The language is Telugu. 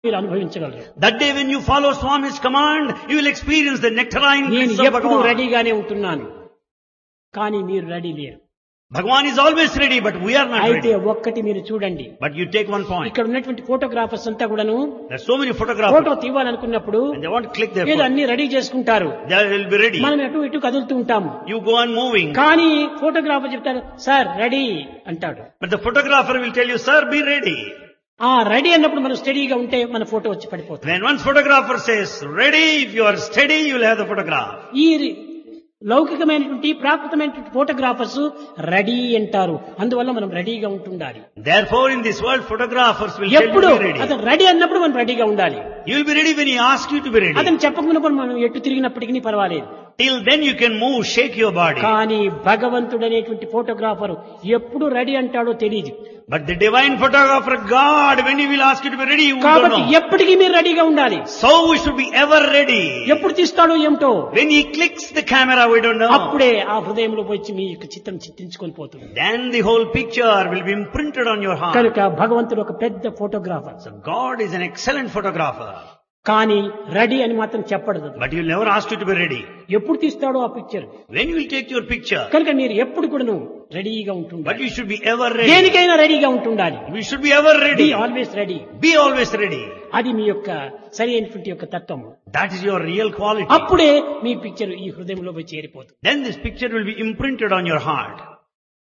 మీరు అనుభవించగలరు That day when you follow Swami's command, you will experience the nectarine నేను bliss of ఎప్పుడు Bhagavan. రెడీగానే ఉంటున్నాను కానీ మీరు రెడీ లేరు Bhagavan is always ready, but we are not అయితే ready. ఒక్కటి మీరు చూడండి But you take one point. ఇక్కడ ఉన్నటువంటి ఫోటోగ్రాఫర్స్ అంతా కూడాను There are so many photographers, photo తీయాలనుకున్నప్పుడు and they want to click their ఏదో photo. అన్ని రెడీ చేసుకుంటారు They will be ready. మనం ఎటు ఇటు కదులుతూ ఉంటాము You go on moving. కానీ ఫోటోగ్రాఫర్ చెప్తారు సార్ రెడీ అంటాడు But the photographer will tell you, sir, be ready. ఆ రెడీ అన్నప్పుడు మనం స్టడీగా ఉంటే మన ఫోటో వచ్చి పడిపోతుంది When one photographer says, ready, if you are steady, you will have the photograph. ఈ రి- లౌకికమైనటువంటి ప్రాకృతమైనటువంటి ఫోటోగ్రాఫర్స్ రెడీ అంటారు అందువల్ల మనం రెడీగా ఉంటుండాలి Therefore, in this world, photographers will tell you ఎప్పుడు to be ready. అతను రెడీ అన్నప్పుడు మనం రెడీగా ఉండాలి You will be ready when he asks you to be ready. అతను చెప్పకున్నప్పుడు మనం ఎటు తిరిగినప్పటికీ పర్వాలేదు Till then you can move, shake your body. కానీ భగవంతుడు అనేటువంటి ఫోటోగ్రాఫర్ ఎప్పుడు రెడీ అంటాడో తెలియదు But the divine photographer, God, when he will ask you to be ready, you don't కాబట్టి know. ఎప్పటికీ మీరు రెడీగా ఉండాలి So we should be ever ready. ఎప్పుడు తీస్తాడో ఏమిటో When he clicks the camera, we don't know. అప్పుడే ఆ హృదయంలో వచ్చి మీ యొక్క చిత్రం చిత్రించుకొని పోతుంది Then the whole picture will be imprinted on your heart. కనుక భగవంతుడు ఒక పెద్ద photographer So God is an excellent photographer. కానీ రెడీ అని మాత్రం చెప్పడదు But he will never ask you to be ready. ఎప్పుడు తీస్తాడో ఆ picture When you will take your picture. కనుక మీరు ఎప్పుడు కూడాను రెడీగా But ఉంటుండాలి you should be ever ready. దేనికైనా రెడీగా ఉంటుండాలి We should be ever be ready. Always ready Be always ready. అది మీ యొక్క సరి అయినటువంటి యొక్క తత్వం That is your real quality. అప్పుడే మీ పిక్చర్ ఈ హృదయంలో పోయి చేరిపోతుంది Then this picture will be imprinted on your heart.